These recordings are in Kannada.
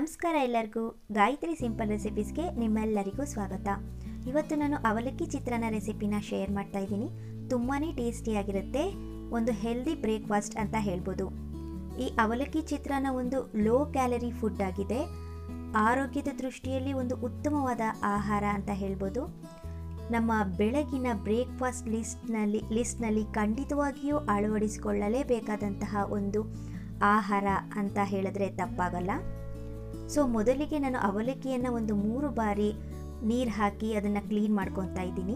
ನಮಸ್ಕಾರ ಎಲ್ಲರಿಗೂ ಗಾಯತ್ರಿ ಸಿಂಪಲ್ ರೆಸಿಪೀಸ್ಗೆ ನಿಮ್ಮೆಲ್ಲರಿಗೂ ಸ್ವಾಗತ ಇವತ್ತು ನಾನು ಅವಲಕ್ಕಿ ಚಿತ್ರಾನ್ನ ರೆಸಿಪಿನ ಶೇರ್ ಮಾಡ್ತಾ ಇದ್ದೀನಿ ತುಂಬಾ ಟೇಸ್ಟಿಯಾಗಿರುತ್ತೆ ಒಂದು ಹೆಲ್ದಿ ಬ್ರೇಕ್ಫಾಸ್ಟ್ ಅಂತ ಹೇಳ್ಬೋದು ಈ ಅವಲಕ್ಕಿ ಚಿತ್ರಾನ್ನ ಒಂದು ಲೋ ಕ್ಯಾಲರಿ ಫುಡ್ ಆಗಿದೆ ಆರೋಗ್ಯದ ದೃಷ್ಟಿಯಲ್ಲಿ ಒಂದು ಉತ್ತಮವಾದ ಆಹಾರ ಅಂತ ಹೇಳ್ಬೋದು ನಮ್ಮ ಬೆಳಗಿನ ಬ್ರೇಕ್ಫಾಸ್ಟ್ ಲಿಸ್ಟ್ನಲ್ಲಿ ಲಿಸ್ಟ್ನಲ್ಲಿ ಖಂಡಿತವಾಗಿಯೂ ಅಳವಡಿಸಿಕೊಳ್ಳಲೇಬೇಕಾದಂತಹ ಒಂದು ಆಹಾರ ಅಂತ ಹೇಳಿದ್ರೆ ತಪ್ಪಾಗಲ್ಲ ಸೊ ಮೊದಲಿಗೆ ನಾನು ಅವಲಕ್ಕಿಯನ್ನು ಒಂದು ಮೂರು ಬಾರಿ ನೀರು ಹಾಕಿ ಅದನ್ನು ಕ್ಲೀನ್ ಮಾಡ್ಕೊತಾ ಇದ್ದೀನಿ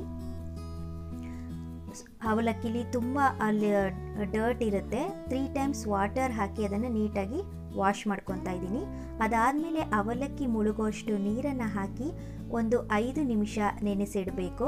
ಅವಲಕ್ಕಿಲಿ ತುಂಬ ಅಲ್ಲಿ ಡರ್ಟ್ ಇರುತ್ತೆ ತ್ರೀ ಟೈಮ್ಸ್ ವಾಟರ್ ಹಾಕಿ ಅದನ್ನು ನೀಟಾಗಿ ವಾಶ್ ಮಾಡ್ಕೊತಾ ಇದ್ದೀನಿ ಅದಾದಮೇಲೆ ಅವಲಕ್ಕಿ ಮುಳುಗೋಷ್ಟು ನೀರನ್ನು ಹಾಕಿ ಒಂದು ಐದು ನಿಮಿಷ ನೆನೆಸಿಡಬೇಕು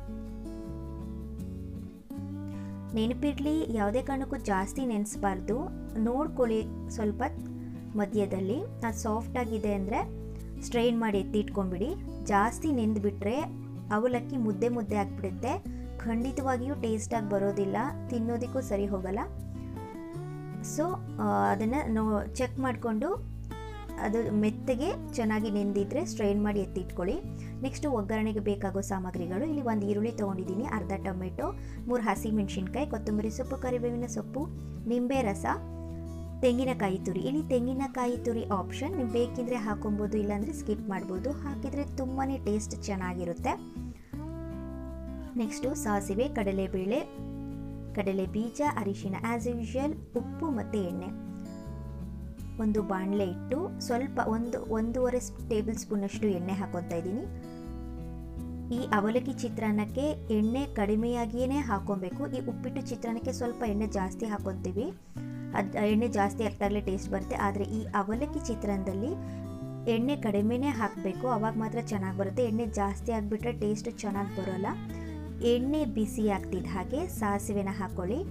ನೆನಪಿರಲಿ ಯಾವುದೇ ಕಾರಣಕ್ಕೂ ಜಾಸ್ತಿ ನೆನೆಸಬಾರ್ದು ನೋಡ್ಕೊಳ್ಳಿ ಸ್ವಲ್ಪ ಮಧ್ಯದಲ್ಲಿ ಅದು ಸಾಫ್ಟ್ ಆಗಿದೆ ಅಂದರೆ ಸ್ಟ್ರೈನ್ ಮಾಡಿ ಎತ್ತಿಟ್ಕೊಂಬಿಡಿ ಜಾಸ್ತಿ ನೆಂದುಬಿಟ್ರೆ ಅವಲಕ್ಕಿ ಮುದ್ದೆ ಮುದ್ದೆ ಆಗಿಬಿಡುತ್ತೆ ಖಂಡಿತವಾಗಿಯೂ ಟೇಸ್ಟಾಗಿ ಬರೋದಿಲ್ಲ ತಿನ್ನೋದಕ್ಕೂ ಸರಿ ಹೋಗಲ್ಲ ಸೊ ಅದನ್ನು ನೋ ಚೆಕ್ ಮಾಡಿಕೊಂಡು ಅದು ಮೆತ್ತಗೆ ಚೆನ್ನಾಗಿ ನೆಂದಿದ್ರೆ ಸ್ಟ್ರೈನ್ ಮಾಡಿ ಎತ್ತಿಟ್ಕೊಳ್ಳಿ ನೆಕ್ಸ್ಟು ಒಗ್ಗರಣೆಗೆ ಬೇಕಾಗೋ ಸಾಮಗ್ರಿಗಳು ಇಲ್ಲಿ ಒಂದು ಈರುಳ್ಳಿ ತೊಗೊಂಡಿದ್ದೀನಿ ಅರ್ಧ ಟೊಮೆಟೊ ಮೂರು ಹಸಿ ಮೆಣಸಿನ್ಕಾಯಿ ಕೊತ್ತಂಬರಿ ಸೊಪ್ಪು ಕರಿಬೇವಿನ ಸೊಪ್ಪು ನಿಂಬೆ ರಸ ತೆಂಗಿನಕಾಯಿ ತುರಿ ಇಲ್ಲಿ ತೆಂಗಿನಕಾಯಿ ತುರಿ ಆಪ್ಷನ್ ನೀವು ಬೇಕಿದ್ರೆ ಹಾಕೊಬೋದು ಇಲ್ಲಾಂದರೆ ಸ್ಕಿಪ್ ಮಾಡ್ಬೋದು ಹಾಕಿದರೆ ತುಂಬಾ ಟೇಸ್ಟ್ ಚೆನ್ನಾಗಿರುತ್ತೆ ನೆಕ್ಸ್ಟು ಸಾಸಿವೆ ಕಡಲೆಬೇಳೆ ಕಡಲೆ ಬೀಜ ಅರಿಶಿನ ಆ್ಯಸ್ ಯೂಶುವಲ್ ಉಪ್ಪು ಮತ್ತು ಎಣ್ಣೆ ಒಂದು ಬಾಣಲೆ ಇಟ್ಟು ಸ್ವಲ್ಪ ಒಂದು ಒಂದೂವರೆ ಟೇಬಲ್ ಸ್ಪೂನಷ್ಟು ಎಣ್ಣೆ ಹಾಕೊತಾ ಇದ್ದೀನಿ ಈ ಅವಲಕ್ಕಿ ಚಿತ್ರಾನ್ನಕ್ಕೆ ಎಣ್ಣೆ ಕಡಿಮೆಯಾಗಿಯೇ ಹಾಕೊಬೇಕು ಈ ಉಪ್ಪಿಟ್ಟು ಚಿತ್ರಾನ್ನಕ್ಕೆ ಸ್ವಲ್ಪ ಎಣ್ಣೆ ಜಾಸ್ತಿ ಹಾಕೊತೀವಿ ಅದು ಎಣ್ಣೆ ಜಾಸ್ತಿ ಆಗ್ತಾಗಲೇ ಟೇಸ್ಟ್ ಬರುತ್ತೆ ಆದರೆ ಈ ಅವಲಕ್ಕಿ ಚಿತ್ರಾನ್ನದಲ್ಲಿ ಎಣ್ಣೆ ಕಡಿಮೆನೇ ಹಾಕಬೇಕು ಅವಾಗ ಮಾತ್ರ ಚೆನ್ನಾಗಿ ಬರುತ್ತೆ ಎಣ್ಣೆ ಜಾಸ್ತಿ ಆಗಿಬಿಟ್ರೆ ಟೇಸ್ಟ್ ಚೆನ್ನಾಗಿ ಬರೋಲ್ಲ ಎಣ್ಣೆ ಬಿಸಿ ಆಗ್ತಿದ್ದ ಹಾಗೆ ಸಾಸಿವೆನ ಹಾಕೊಳ್ಳಿ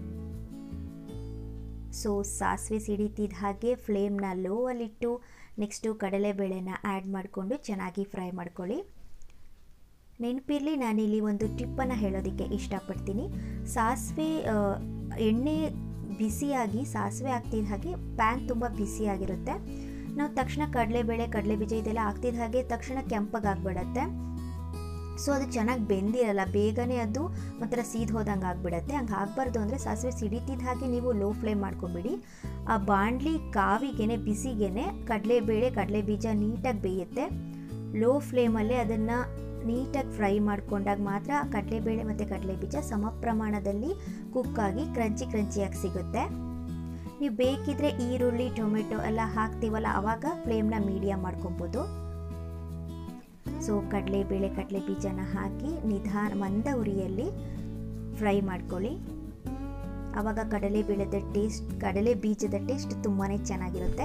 ಸೊ ಸಾಸಿವೆ ಸಿಡಿತಿದ್ದ ಹಾಗೆ ಫ್ಲೇಮ್ನ ಲೋ ಅಲ್ಲಿಟ್ಟು ನೆಕ್ಸ್ಟು ಕಡಲೆಬೇಳೆನ ಆ್ಯಡ್ ಮಾಡಿಕೊಂಡು ಚೆನ್ನಾಗಿ ಫ್ರೈ ಮಾಡ್ಕೊಳ್ಳಿ ನೆನಪಿರಲಿ ನಾನಿಲ್ಲಿ ಒಂದು ಟಿಪ್ಪನ್ನು ಹೇಳೋದಕ್ಕೆ ಇಷ್ಟಪಡ್ತೀನಿ ಸಾಸಿವೆ ಎಣ್ಣೆ ಬಿಸಿಯಾಗಿ ಸಾಸಿವೆ ಆಗ್ತಿದ್ದ ಹಾಗೆ ಪ್ಯಾನ್ ತುಂಬ ಬಿಸಿಯಾಗಿರುತ್ತೆ ನಾವು ತಕ್ಷಣ ಕಡಲೆಬೇಳೆ ಕಡಲೆ ಬೀಜ ಇದೆಲ್ಲ ಆಗ್ತಿದ್ದ ಹಾಗೆ ತಕ್ಷಣ ಕೆಂಪಗಾಗ್ಬಿಡತ್ತೆ ಸೊ ಅದು ಚೆನ್ನಾಗಿ ಬೆಂದಿರಲ್ಲ ಬೇಗನೆ ಅದು ಒಂಥರ ಸೀದ್ ಹೋದಂಗೆ ಆಗಿಬಿಡತ್ತೆ ಹಂಗೆ ಆಗಬಾರ್ದು ಅಂದರೆ ಸಾಸಿವೆ ಸಿಡಿತಿದ್ದ ಹಾಗೆ ನೀವು ಲೋ ಫ್ಲೇಮ್ ಮಾಡ್ಕೊಂಬಿಡಿ ಆ ಬಾಣಲಿ ಕಾವಿಗೆನೆ ಬಿಸಿಗೆನೆ ಕಡಲೆಬೇಳೆ ಕಡಲೆ ಬೀಜ ನೀಟಾಗಿ ಬೇಯುತ್ತೆ ಲೋ ಫ್ಲೇಮಲ್ಲೇ ಅದನ್ನು ನೀಟಾಗಿ ಫ್ರೈ ಮಾಡ್ಕೊಂಡಾಗ ಮಾತ್ರ ಕಡಲೆಬೇಳೆ ಮತ್ತು ಕಡಲೆ ಬೀಜ ಸಮ ಪ್ರಮಾಣದಲ್ಲಿ ಕುಕ್ಕಾಗಿ ಕ್ರಂಚಿ ಕ್ರಂಚಿಯಾಗಿ ಸಿಗುತ್ತೆ ನೀವು ಬೇಕಿದ್ರೆ ಈರುಳ್ಳಿ ಟೊಮೆಟೊ ಎಲ್ಲ ಹಾಕ್ತೀವಲ್ಲ ಆವಾಗ ಫ್ಲೇಮ್ನ ಮೀಡಿಯಮ್ ಮಾಡ್ಕೊಬೋದು ಸೊ ಕಡಲೆಬೇಳೆ ಕಡಲೆ ಬೀಜನ ಹಾಕಿ ನಿಧಾನ ಮಂದ ಉರಿಯಲ್ಲಿ ಫ್ರೈ ಮಾಡ್ಕೊಳ್ಳಿ ಆವಾಗ ಕಡಲೆ ಬೇಳೆದ ಟೇಸ್ಟ್ ಕಡಲೆ ಬೀಜದ ಟೇಸ್ಟ್ ತುಂಬಾ ಚೆನ್ನಾಗಿರುತ್ತೆ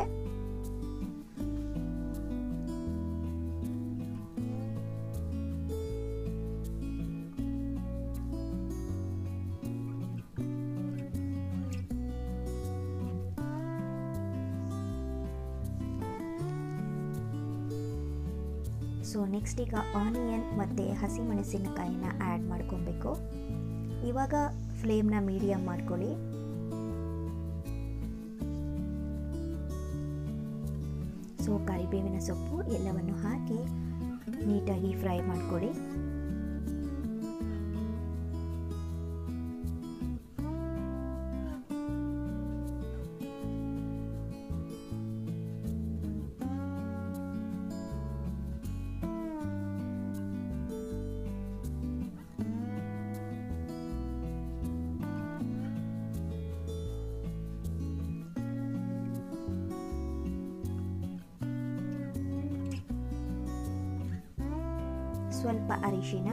ಸೊ ನೆಕ್ಸ್ಟ್ ಈಗ ಆನಿಯನ್ ಮತ್ತು ಹಸಿಮೆಣಸಿನಕಾಯಿನ ಆ್ಯಡ್ ಮಾಡ್ಕೊಬೇಕು ಇವಾಗ ಫ್ಲೇಮ್ನ ಮೀಡಿಯಮ್ ಮಾಡ್ಕೊಳ್ಳಿ ಸೊ ಕರಿಬೇವಿನ ಸೊಪ್ಪು ಎಲ್ಲವನ್ನು ಹಾಕಿ ನೀಟಾಗಿ ಫ್ರೈ ಮಾಡ್ಕೊಳ್ಳಿ ಸ್ವಲ್ಪ ಅರಿಶಿನ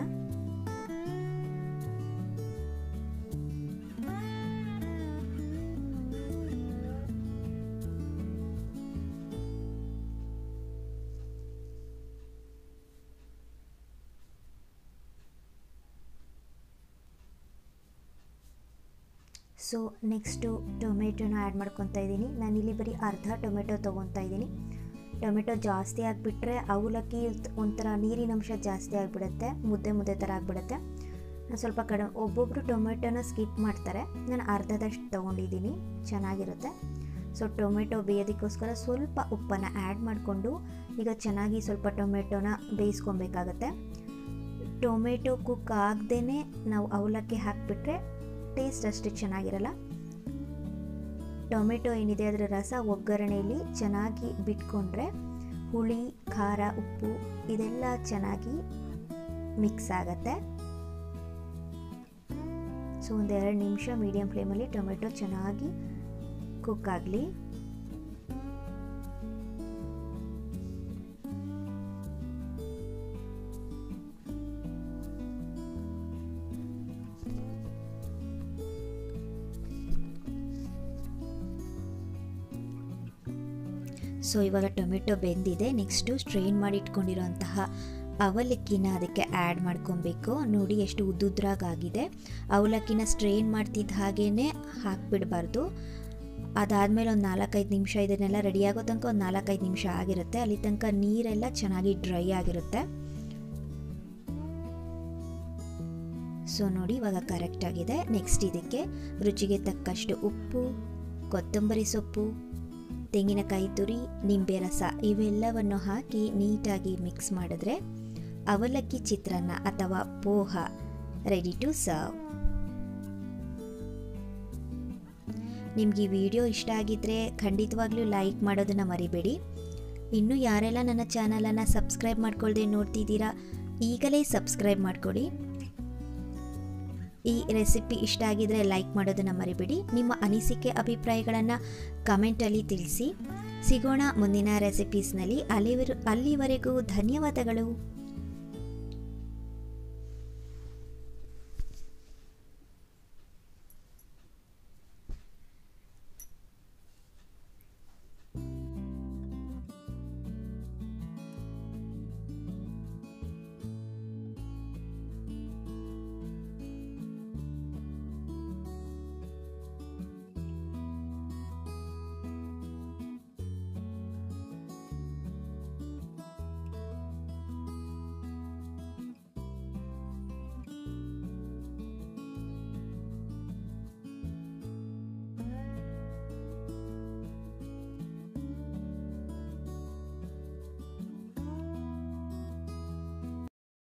ಸೊ ನೆಕ್ಸ್ಟು ಟೊಮೆಟೊನ ಆ್ಯಡ್ ಮಾಡ್ಕೊತಾ ಇದ್ದೀನಿ ನಾನಿಲ್ಲಿ ಬರೀ ಅರ್ಧ ಟೊಮೆಟೊ ತೊಗೊತಾ ಇದ್ದೀನಿ ಟೊಮೆಟೊ ಜಾಸ್ತಿ ಆಗಿಬಿಟ್ರೆ ಅವಲಕ್ಕಿ ಒಂಥರ ನೀರಿನಂಶ ಜಾಸ್ತಿ ಆಗಿಬಿಡುತ್ತೆ ಮುದ್ದೆ ಮುದ್ದೆ ಥರ ಆಗಿಬಿಡುತ್ತೆ ನಾನು ಸ್ವಲ್ಪ ಕಡಿಮೆ ಒಬ್ಬೊಬ್ಬರು ಟೊಮೆಟೊನ ಸ್ಕಿಪ್ ಮಾಡ್ತಾರೆ ನಾನು ಅರ್ಧದಷ್ಟು ತೊಗೊಂಡಿದ್ದೀನಿ ಚೆನ್ನಾಗಿರುತ್ತೆ ಸೊ ಟೊಮೆಟೊ ಬೇಯೋದಕ್ಕೋಸ್ಕರ ಸ್ವಲ್ಪ ಉಪ್ಪನ್ನು ಆ್ಯಡ್ ಮಾಡಿಕೊಂಡು ಈಗ ಚೆನ್ನಾಗಿ ಸ್ವಲ್ಪ ಟೊಮೆಟೊನ ಬೇಯಿಸ್ಕೊಬೇಕಾಗತ್ತೆ ಟೊಮೆಟೊ ಕುಕ್ ಆಗದೇ ನಾವು ಅವಲಕ್ಕಿ ಹಾಕಿಬಿಟ್ರೆ ಟೇಸ್ಟ್ ಅಷ್ಟು ಚೆನ್ನಾಗಿರಲ್ಲ ಟೊಮೆಟೊ ಏನಿದೆ ಅದರ ರಸ ಒಗ್ಗರಣೆಯಲ್ಲಿ ಚೆನ್ನಾಗಿ ಬಿಟ್ಕೊಂಡ್ರೆ ಹುಳಿ ಖಾರ ಉಪ್ಪು ಇದೆಲ್ಲ ಚೆನ್ನಾಗಿ ಮಿಕ್ಸ್ ಆಗತ್ತೆ ಸೊ ಒಂದು ಎರಡು ನಿಮಿಷ ಮೀಡಿಯಂ ಫ್ಲೇಮಲ್ಲಿ ಟೊಮೆಟೊ ಚೆನ್ನಾಗಿ ಕುಕ್ ಆಗಲಿ ಸೊ ಇವಾಗ ಟೊಮೆಟೊ ಬೆಂದಿದೆ ನೆಕ್ಸ್ಟು ಸ್ಟ್ರೈನ್ ಮಾಡಿ ಇಟ್ಕೊಂಡಿರೋಂತಹ ಅವಲಕ್ಕಿನ ಅದಕ್ಕೆ ಆ್ಯಡ್ ಮಾಡ್ಕೊಬೇಕು ನೋಡಿ ಎಷ್ಟು ಉದ್ದುದ್ರಾಗಿದೆ ಅವಲಕ್ಕಿನ ಸ್ಟ್ರೈನ್ ಮಾಡ್ತಿದ್ದ ಹಾಗೇ ಹಾಕ್ಬಿಡಬಾರ್ದು ಅದಾದಮೇಲೆ ಒಂದು ನಾಲ್ಕೈದು ನಿಮಿಷ ಇದನ್ನೆಲ್ಲ ರೆಡಿ ಆಗೋ ತನಕ ಒಂದು ನಾಲ್ಕೈದು ನಿಮಿಷ ಆಗಿರುತ್ತೆ ಅಲ್ಲಿ ತನಕ ನೀರೆಲ್ಲ ಚೆನ್ನಾಗಿ ಡ್ರೈ ಆಗಿರುತ್ತೆ ಸೊ ನೋಡಿ ಇವಾಗ ಕರೆಕ್ಟಾಗಿದೆ ನೆಕ್ಸ್ಟ್ ಇದಕ್ಕೆ ರುಚಿಗೆ ತಕ್ಕಷ್ಟು ಉಪ್ಪು ಕೊತ್ತಂಬರಿ ಸೊಪ್ಪು ತೆಂಗಿನಕಾಯಿ ತುರಿ ನಿಂಬೆ ರಸ ಇವೆಲ್ಲವನ್ನು ಹಾಕಿ ನೀಟಾಗಿ ಮಿಕ್ಸ್ ಮಾಡಿದ್ರೆ ಅವಲಕ್ಕಿ ಚಿತ್ರಾನ್ನ ಅಥವಾ ಪೋಹ ರೆಡಿ ಟು ಸರ್ವ್ ನಿಮ್ಗೆ ಈ ವಿಡಿಯೋ ಇಷ್ಟ ಆಗಿದ್ರೆ ಖಂಡಿತವಾಗ್ಲೂ ಲೈಕ್ ಮಾಡೋದನ್ನು ಮರಿಬೇಡಿ ಇನ್ನೂ ಯಾರೆಲ್ಲ ನನ್ನ ಚಾನಲನ್ನು ಸಬ್ಸ್ಕ್ರೈಬ್ ಮಾಡ್ಕೊಳ್ದೆ ನೋಡ್ತಿದ್ದೀರಾ ಈಗಲೇ ಸಬ್ಸ್ಕ್ರೈಬ್ ಮಾಡ್ಕೊಳ್ಳಿ ಈ ರೆಸಿಪಿ ಇಷ್ಟ ಆಗಿದ್ರೆ ಲೈಕ್ ಮಾಡೋದನ್ನು ಮರಿಬೇಡಿ ನಿಮ್ಮ ಅನಿಸಿಕೆ ಅಭಿಪ್ರಾಯಗಳನ್ನು ಕಮೆಂಟಲ್ಲಿ ತಿಳಿಸಿ ಸಿಗೋಣ ಮುಂದಿನ ರೆಸಿಪೀಸ್ನಲ್ಲಿ ಅಲ್ಲಿವರೆ ಅಲ್ಲಿವರೆಗೂ ಧನ್ಯವಾದಗಳು